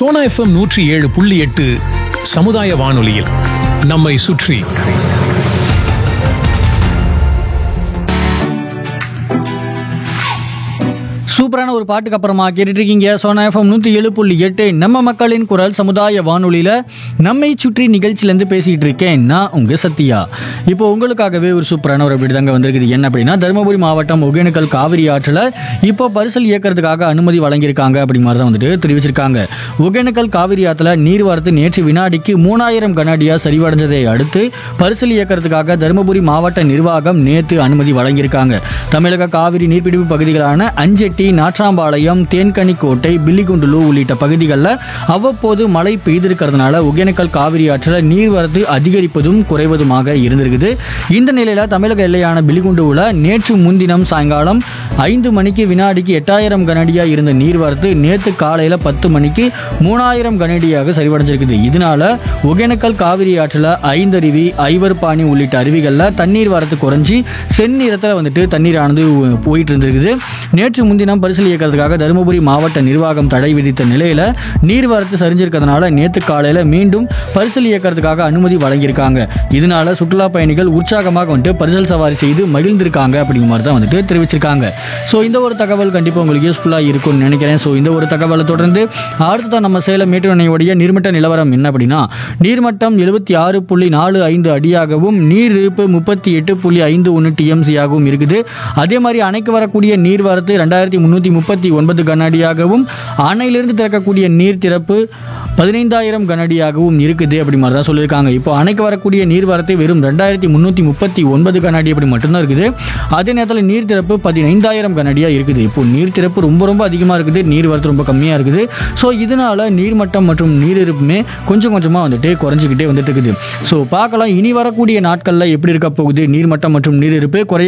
Sona FM நூற்றி ஏழு புள்ளி எட்டு சமுதாய வானொலியில் நம்மை சுற்றி சூப்பரான ஒரு பாட்டுக்கு அப்புறமா கேட்டுட்டு இருக்கீங்க சோனா எஃப்எம் நூற்றி ஏழு புள்ளி எட்டு நம்ம மக்களின் குரல் சமுதாய வானொலியில் நம்மை சுற்றி நிகழ்ச்சியிலேருந்து பேசிகிட்டு இருக்கேன் நான் உங்கள் சத்யா இப்போ உங்களுக்காகவே ஒரு சூப்பரான ஒரு அப்படி தாங்க வந்திருக்குது என்ன அப்படின்னா தருமபுரி மாவட்டம் ஒகேனக்கல் காவிரி ஆற்றில் இப்போ பரிசல் இயக்கிறதுக்காக அனுமதி வழங்கியிருக்காங்க அப்படி மாதிரி தான் வந்துட்டு தெரிவிச்சிருக்காங்க ஒகேனக்கல் காவிரி ஆற்றில் நீர்வரத்து நேற்று வினாடிக்கு மூணாயிரம் கனஅடியாக சரிவடைஞ்சதை அடுத்து பரிசல் இயக்கிறதுக்காக தருமபுரி மாவட்ட நிர்வாகம் நேற்று அனுமதி வழங்கியிருக்காங்க தமிழக காவிரி நீர்பிடிப்பு பகுதிகளான அஞ்செட்டி நாட்ராம்பாளையம் தேன்கனிக்கோட்டை பில்லிகுண்டுலு உள்ளிட்ட பகுதிகளில் அவ்வப்போது மழை பெய்திருக்கிறதுனால ஒகேனக்கல் காவிரி ஆற்றில் நீர்வரத்து அதிகரிப்பதும் குறைவதுமாக இருந்திருக்குது இந்த நிலையில் தமிழக எல்லையான பில்லிகுண்டுவில் நேற்று முன்தினம் சாயங்காலம் ஐந்து மணிக்கு வினாடிக்கு எட்டாயிரம் கனடியாக இருந்த நீர்வரத்து நேற்று காலையில் பத்து மணிக்கு மூணாயிரம் கனடியாக சரிவடைஞ்சிருக்குது இதனால ஒகேனக்கல் காவிரி ஆற்றில் ஐந்தருவி ஐவர்பாணி உள்ளிட்ட அருவிகளில் தண்ணீர் வரத்து குறைஞ்சி செந்நிறத்தில் வந்துட்டு தண்ணீரானது போயிட்டு இருந்திருக்குது நேற்று முன்தினம் பரிசல் இயக்கிறதுக்காக தருமபுரி மாவட்ட நிர்வாகம் தடை விதித்த நிலையில் நீர்வரத்து சரிஞ்சிருக்கிறதுனால நேற்று காலையில் மீண்டும் பரிசல் இயக்கிறதுக்காக அனுமதி வழங்கியிருக்காங்க இதனால சுற்றுலா பயணிகள் உற்சாகமாக வந்துட்டு பரிசல் சவாரி செய்து மகிழ்ந்திருக்காங்க அப்படிங்கிற மாதிரி தான் வந்துட்டு தெரிவிச்சிருக்காங்க ஸோ இந்த ஒரு தகவல் கண்டிப்பாக உங்களுக்கு யூஸ்ஃபுல்லாக இருக்கும்னு நினைக்கிறேன் ஸோ இந்த ஒரு தகவலை தொடர்ந்து அடுத்ததான் நம்ம சேலம் மேட்டூர் அணையுடைய நீர்மட்ட நிலவரம் என்ன அப்படின்னா நீர்மட்டம் எழுபத்தி ஆறு புள்ளி நாலு ஐந்து அடியாகவும் நீர் இருப்பு முப்பத்தி எட்டு புள்ளி ஐந்து ஒன்று டிஎம்சியாகவும் இருக்குது அதே மாதிரி அணைக்கு வரக்கூடிய நீர்வரத்து ரெண்டாயிரத்தி முந்நூற்றி முப்பத்தி ஒன்பது கனஅடியாகவும் அணையிலிருந்து திறக்கக்கூடிய நீர் திறப்பு பதினைந்தாயிரம் கனஅடியாகவும் இருக்குது அப்படி மாதிரி தான் சொல்லியிருக்காங்க இப்போ அணைக்கு வரக்கூடிய நீர்வரத்து வெறும் ரெண்டாயிரத்தி முந்நூற்றி முப்பத்தி ஒன்பது கனஅடி அப்படி மட்டும்தான் இருக்குது அதே நேரத்தில் நீர் திறப்பு பதினைந்தாயிரம் கனஅடியாக இருக்குது இப்போ நீர் திறப்பு ரொம்ப ரொம்ப அதிகமாக இருக்குது நீர் வரத்து ரொம்ப கம்மியாக இருக்குது ஸோ இதனால நீர்மட்டம் மற்றும் நீரிருப்புமே கொஞ்சம் கொஞ்சமாக வந்துட்டு குறைஞ்சிக்கிட்டே வந்துட்டு இருக்குது ஸோ பார்க்கலாம் இனி வரக்கூடிய நாட்களில் எப்படி இருக்க போகுது நீர்மட்டம் மற்றும் நீரிருப்பு குறைய